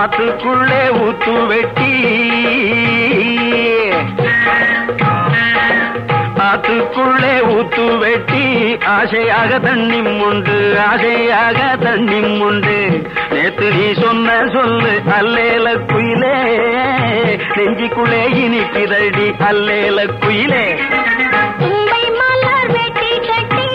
ஆத்துக்குள்ளே ஊத்து வெட்டி ஆத்துக்குள்ளே ஊத்து வெட்டி ஆசையாக தண்ணி உண்டு ஆசையாக தண்ணி உண்டு நேத்து நீ சொன்ன சொல்லு அல்லேல குயிலே நெஞ்சிக்குள்ளே இனிக்குதடி அல்லேல குயிலே தும்பை மலர் வெட்டி கட்டி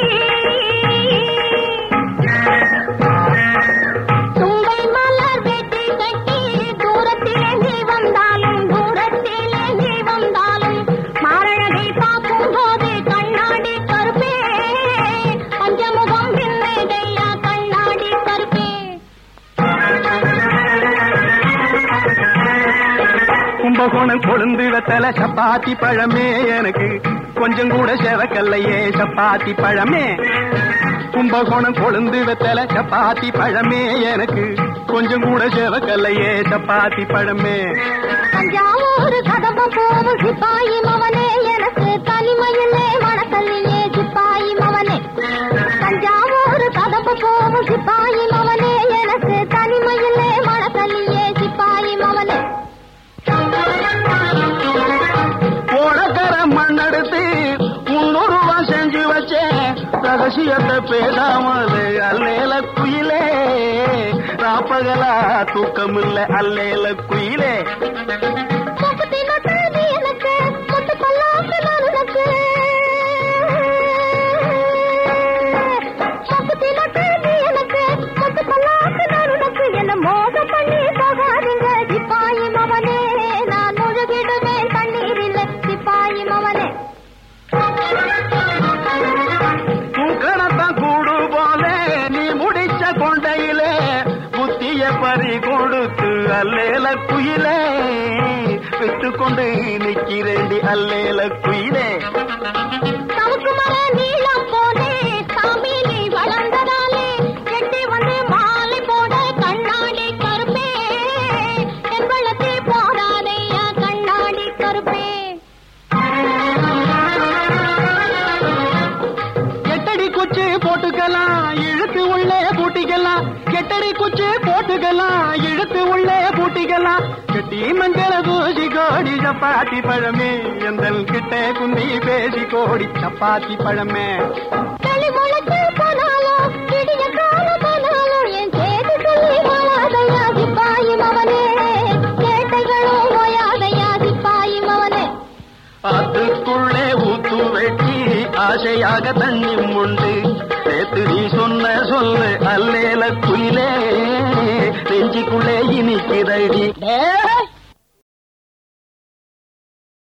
தும்பை மலர் வெட்டி கட்டி தூரத்திலே நீ வந்தாலும் தூரத்திலே நீ வந்தாலும் மாரழகை பார்க்கும் போது கண்ணாடி கருப்பே பஞ்சமுகம் பின்னதையா கண்ணாடி கருப்பே கும்பகோணம் கொழுந்து வெத்தல சப்பாத்தி பழமே எனக்கு கொஞ்சம் கூட செவக்கல்லையே சப்பாத்தி பழமே கும்பகோணம் கொழுந்து வெத்தல சப்பாத்தி பழமே எனக்கு கொஞ்சம் கூட செவக்கல்லையே சப்பாத்தி பழமே தஞ்சாவூர் கதம்ப போவும் சிப்பாயி மவனே எனக்கு தனிமையிலே மனசல்லியே சிப்பாயி மவனே தஞ்சாவூர் கதம்ப போவும் சிப்பாயி மவனே எனக்கு தனிமையிலே மனசல்லியே சிப்பாயி மவனே போடக்கர மண்ணெடுத்து முன்னூறு ரூபா செஞ்சு வச்சேன் ரகசியத்தை பேசாமல் அல்லேல குயிலே ராப்பகலா தூக்கமில்ல அல்லேல குயிலே முப்பத்தி நட்டாதி எனக்கு முத்து பல்லாக்கு நான் உனக்கு முப்பத்தி நட்டாதி எனக்கு முத்து பல்லாக்கு நான் உனக்கு என்ன மோகம் பண்ணி போகாதீங்க சிப்பாயி மவனே நான் முழுகிடுவேன் தண்ணீரில் சிப்பாயி மவனே தூக்கணத்தான் கூடு போல நீ முடிச்ச கொண்டையிலே புத்திய பறி கொடுத்து அல்லேல குயிலே விட்டு கொண்டு நிக்கிறேண்டி அல்லேல குயிலே தவுக்கு மர நீளம் போலே சாமி நீ வளர்ந்ததாலே எட்டி வந்து மாலை போட கண்ணாடி கருப்பே என் வெள்ளத்தை போடாதையா கண்ணாடி கருப்பே எட்டடி குச்சி போட்டுக்கலாம் இழுத்து உள்ளே பூட்டிக்கலாம் எட்டடி குச்சி போட்டுக்கலாம் இழுத்து உள்ளே பூட்டிக்கலாம் கட்டி மஞ்சள தூசி கோடி சப்பாத்தி பழமே எந்தல் கிட்ட குந்தி பேசி கோடி சப்பாத்தி பழமே களி முளைச்சு போனாலும் விடிய கால போனாலும் என் சேதி சொல்லி வாழாதையா சிப்பாயி மவனே கேட்டைகளும் ஓயாதையா சிப்பாயி மவனே ஆத்துக்குள்ளே ஊத்து வெட்டி ஆசையாக தண்ணி உண்டு நேத்து நீ சொன்ன சொல்லு அல்லேல குயிலே நெஞ்சிக்குள்ளே இனிக்குதடி டேய்